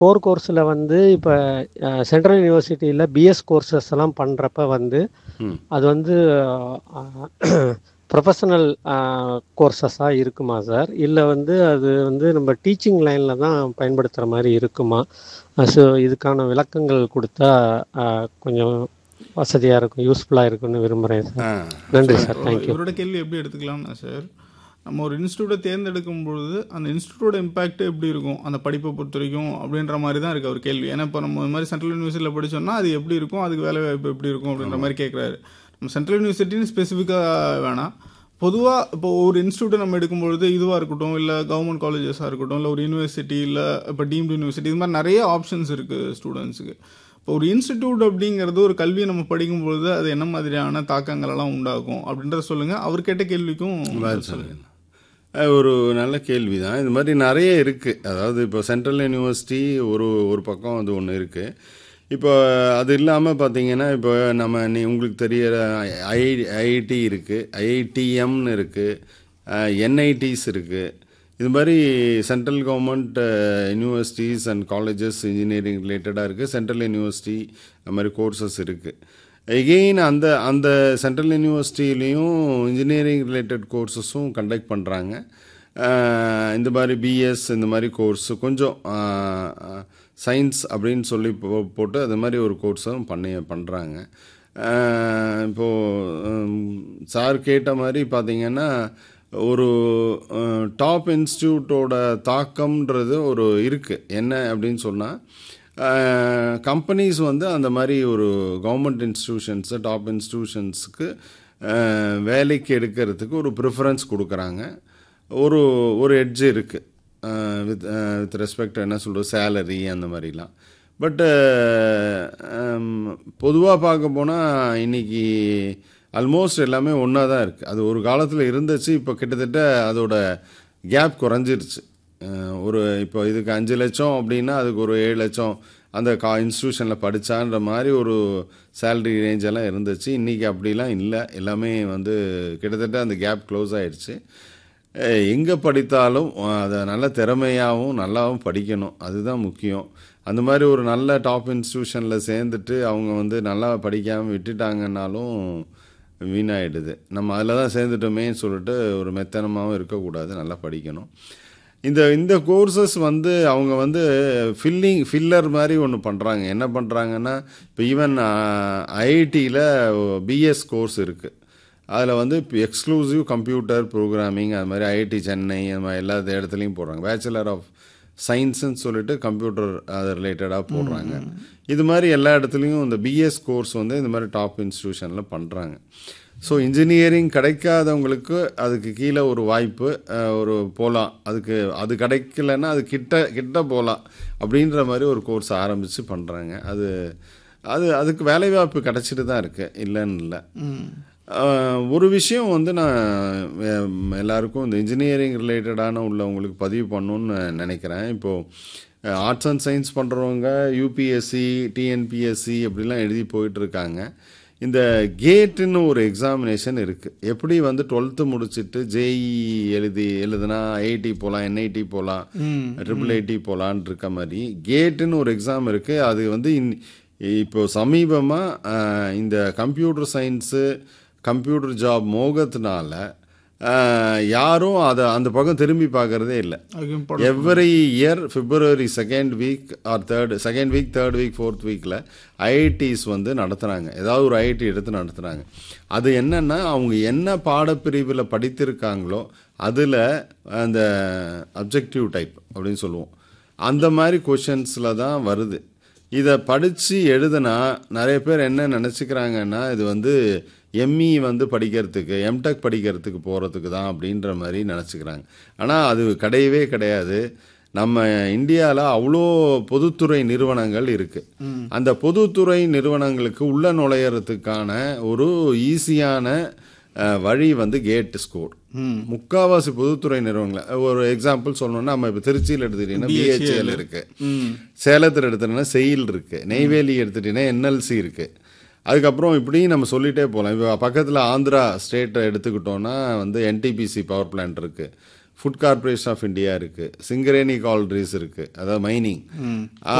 Core கோர்ஸில் வந்து இப்போ சென்ட்ரல் யூனிவர்சிட்டியில் பிஎஸ் கோர்சஸ் எல்லாம் பண்ணுறப்ப வந்து ம் அது வந்து ப்ரொஃபஷனல் கோர்சஸாக இருக்குமா சார் இல்லை வந்து அது வந்து நம்ம டீச்சிங் லைனில் தான் பயன்படுத்துகிற மாதிரி இருக்குமா ஸோ இதுக்கான விளக்கங்கள் கொடுத்தா அஹ், கொஞ்சம் வசதியாக இருக்கும் யூஸ்ஃபுல்லாக இருக்கும்னு விரும்புகிறேன் சார் ஆ நன்றி சார் தேங்க்யூ இவரோட கேள்வி எப்படி எடுத்துக்கலாம்னா சார் நம்ம ஒரு இன்ஸ்டியூட்டை தேர்ந்தெடுக்கும் பொழுது அந்த இன்ஸ்டியூட்டோட இம்பாக்ட் எப்படி இருக்கும் அந்த படிப்பை பொறுத்த வரைக்கும் அப்படின்ற மாதிரி தான் இருக்கு அவர் கேள்வி ஏன்னா இப்போ நம்ம இந்த மாதிரி சென்ட்ரல் யூனிவர்சிட்டியில் படிச்சோம்னா அது எப்படி இருக்கும் அதுக்கு வேலை வாய்ப்பு எப்படி இருக்கும் அப்படின்ற மாதிரி கேட்குறாரு நம்ம சென்ட்ரல் யூனிவர்சிட்டின்னு ஸ்பெசிஃபிக்காக வேணாம் பொதுவாக இப்போ ஒரு இன்ஸ்டியூட்டை நம்ம எடுக்கும்பொழுது இதுவாக இருக்கட்டும் இல்லை கவர்மெண்ட் காலேஜஸாக இருக்கட்டும் இல்லை ஒரு யூனிவர்சிட்டி இல்லை இப்போ டீம்டு யூனிவர்சிட்டி இது மாதிரி நிறைய ஆப்ஷன்ஸ் இருக்குது ஸ்டூடெண்ட்ஸுக்கு இப்போ ஒரு இன்ஸ்டிடியூட் அப்படிங்கிறது ஒரு கல்வியை நம்ம படிக்கும்பொழுது அது என்ன மாதிரியான தாக்கங்கள் எல்லாம் உண்டாகும் அப்படின்றத சொல்லுங்க அவர் கேட்ட கேள்விக்கும் பதில் சொல்லுங்க அஹ் ஒரு நல்ல கேள்வி தான் இது மாதிரி நிறைய இருக்குது அதாவது இப்போ சென்ட்ரல் யூனிவர்சிட்டி ஒரு ஒரு பக்கம் அது ஒன்று இருக்குது இப்போ அது இல்லாமல் பார்த்தீங்கன்னா இப்போ நம்ம நீ உங்களுக்கு தெரியற ஐ ஐஐடி இருக்குது ஐஐடிஎம்னு இருக்குது என்ஐடிஸ் இருக்குது இது மாதிரி central government universities and colleges engineering ரிலேட்டடாக இருக்குது சென்ட்ரல் யூனிவர்சிட்டி அது மாதிரி கோர்சஸ் இருக்குது எகெயின் அந்த அந்த சென்ட்ரல் யூனிவர்சிட்டிலையும் இன்ஜினியரிங் ரிலேட்டட் கோர்சஸும் கண்டக்ட் பண்ணுறாங்க இந்த மாதிரி பிஎஸ் இந்த மாதிரி கோர்ஸ் கொஞ்சம் சயின்ஸ் அப்படின்னு சொல்லி போ- போட்டு அது மாதிரி ஒரு கோர்ஸும் பண்ணி பண்ணுறாங்க இப்போது சார் கேட்ட மாதிரி பார்த்தீங்கன்னா ஒரு டாப் இன்ஸ்டியூட்டோட தாக்கம்ன்றது ஒரு இருக்குது என்ன அப்படின்னு சொன்னால் கம்பெனிஸ் வந்து அந்த மாதிரி ஒரு கவர்மெண்ட் இன்ஸ்டிடியூஷன்ஸு டாப் இன்ஸ்டிடியூஷன்ஸுக்கு வேலைக்கு எடுக்கிறதுக்கு ஒரு ப்ரிஃபரன்ஸ் கொடுக்குறாங்க ஒரு ஒரு எட்ஜ் இருக்குது வித் வித் ரெஸ்பெக்ட் என்ன சொல்கிறது சேலரி அந்த மாதிரிலாம் பட்டு பொதுவாக பார்க்க போனால் இன்னைக்கு ஆல்மோஸ்ட் எல்லாமே ஒன்றா தான் இருக்குது அது ஒரு காலத்தில் இருந்துச்சு இப்போ கிட்டத்தட்ட அதோட கேப் குறைஞ்சிருச்சு அஹ் ஒரு இப்போ இதுக்கு அஞ்சு லட்சம் அப்படின்னா அதுக்கு ஒரு ஏழு லட்சம் அந்த கா இன்ஸ்டியூஷனில் படித்தான்ற மாதிரி ஒரு சேலரி ரேஞ்ச் எல்லாம் இருந்துச்சு இன்றைக்கி அப்படிலாம் இல்லை எல்லாமே வந்து கிட்டத்தட்ட அந்த கேப் க்ளோஸ் ஆயிடுச்சு எங்கே படித்தாலும் அதை நல்ல திறமையாகவும் நல்லாவும் படிக்கணும் அதுதான் முக்கியம் அந்த மாதிரி ஒரு நல்ல டாப் இன்ஸ்டியூஷனில் சேர்ந்துட்டு அவங்க வந்து நல்லா படிக்காமல் விட்டுட்டாங்கன்னாலும் வீணாயிடுது நம்ம அதில் தான் சேர்ந்துட்டோமேன்னு சொல்லிட்டு ஒரு மெத்தனமாகவும் இருக்கக்கூடாது நல்லா படிக்கணும் இந்த இந்த கோர்சஸ் வந்து அவங்க வந்து ஃபில்லிங் ஃபில்லர் மாதிரி ஒன்று பண்ணுறாங்க என்ன பண்ணுறாங்கன்னா இப்போ ஈவன் ஐஐடியில் பிஎஸ் கோர்ஸ் இருக்குது அதில் வந்து இப்போ எக்ஸ்க்ளூசிவ் கம்ப்யூட்டர் ப்ரோக்ராமிங் அது மாதிரி ஐஐடி சென்னை அது மாதிரி எல்லா இடத்துலையும் போடுறாங்க பேச்சுலர் ஆஃப் சயின்ஸுன்னு சொல்லிட்டு கம்ப்யூட்டர் அது ரிலேட்டடாக போடுறாங்க இது மாதிரி எல்லா இடத்துலையும் இந்த பிஎஸ் கோர்ஸ் வந்து இந்த மாதிரி டாப் இன்ஸ்டியூஷனில் பண்ணுறாங்க ஸோ இன்ஜினியரிங் கிடைக்காதவங்களுக்கு அதுக்கு கீழே ஒரு வாய்ப்பு அஹ், ஒரு போகலாம் அதுக்கு அது கிடைக்கலன்னா அது கிட்ட கிட்ட போகலாம் அப்படின்ற மாதிரி ஒரு கோர்ஸ் ஆரம்பித்து பண்ணுறாங்க அது அது அதுக்கு வேலைவாய்ப்பு கிடச்சிட்டு தான் இருக்குது இல்லைன்னு இல்லை ஆஹ் ஒரு விஷயம் வந்து நான் அஹ், எல்லாருக்கும் இந்த இன்ஜினியரிங் ரிலேட்டடான உள்ளவங்களுக்கு பதிவு பண்ணணும்னு நினைக்கிறேன் இப்போது ஆர்ட்ஸ் அண்ட் சயின்ஸ் பண்ணுறவங்க யூபிஎஸ்சி டிஎன்பிஎஸ்சி அப்படிலாம் எழுதி போயிட்டு இருக்காங்க இந்த கேட்டுன்னு ஒரு எக்ஸாமினேஷன் இருக்குது எப்படி வந்து டுவெல்த்து முடிச்சுட்டு ஜேஇ எழுதி எழுதுனா ஐஐடி போகலாம் என்ஐடி போகலாம் ட்ரிபிள் ஐடி போகலான் இருக்க மாதிரி கேட்டுன்னு ஒரு எக்ஸாம் இருக்குது அது வந்து இன் இப்போ சமீபமாக இந்த கம்ப்யூட்டர் சயின்ஸு கம்ப்யூட்டர் ஜாப் மோகத்தினால ஆஹ், யாரும் அதை அந்த பக்கம் திரும்பி பார்க்கறதே இல்லை அதுக்கு important. Every year February second week or third second week third week fourth வீக்கில் ஐஐடிஸ் வந்து நடத்துகிறாங்க ஏதாவது ஒரு ஐஐடி எடுத்து நடத்துகிறாங்க அது என்னன்னா அவங்க என்ன பாடப்பிரிவில் படித்திருக்காங்களோ அதில் அந்த அப்ஜெக்டிவ் டைப் அப்படின்னு சொல்லுவோம் அந்த மாதிரி கொஷின்ஸில் தான் வருது இதை படித்து எழுதுனா நிறைய பேர் என்ன நினச்சிக்கிறாங்கன்னா இது வந்து எம்இ வந்து படிக்கிறதுக்கு எம்டெக் படிக்கிறதுக்கு போகிறதுக்கு தான் அப்படின்ற மாதிரி நினச்சிக்கிறாங்க ஆனால் அது கிடையவே கிடையாது நம்ம இந்தியாவில் அவ்வளோ பொதுத்துறை நிறுவனங்கள் இருக்குது அந்த பொதுத்துறை நிறுவனங்களுக்கு உள்ள நுழையிறதுக்கான ஒரு ஈஸியான அஹ், வழி வந்து கேட் ஸ்கோர் முக்காவாசி பொதுத்துறை நிறுவனங்கள் ஒரு எக்ஸாம்பிள் சொல்லணும்னா நம்ம இப்போ திருச்சியில் எடுத்துக்கிட்டீங்கன்னா பிஹெச்எல் இருக்கு சேலத்தில் எடுத்துட்டீங்கன்னா செயில் இருக்கு நெய்வேலி எடுத்துட்டீங்கன்னா என்எல்சி இருக்கு அதுக்கப்புறம் இப்படி நம்ம சொல்லிட்டே போகலாம் இப்போ பக்கத்தில் ஆந்திரா ஸ்டேட்டை எடுத்துக்கிட்டோம்னா வந்து என்டிபிசி பவர் பிளான்ட் இருக்கு ஃபுட் கார்ப்பரேஷன் ஆஃப் இந்தியா இருக்குது சிங்கரேனி கால்ட்ரிஸ் இருக்குது அதாவது மைனிங்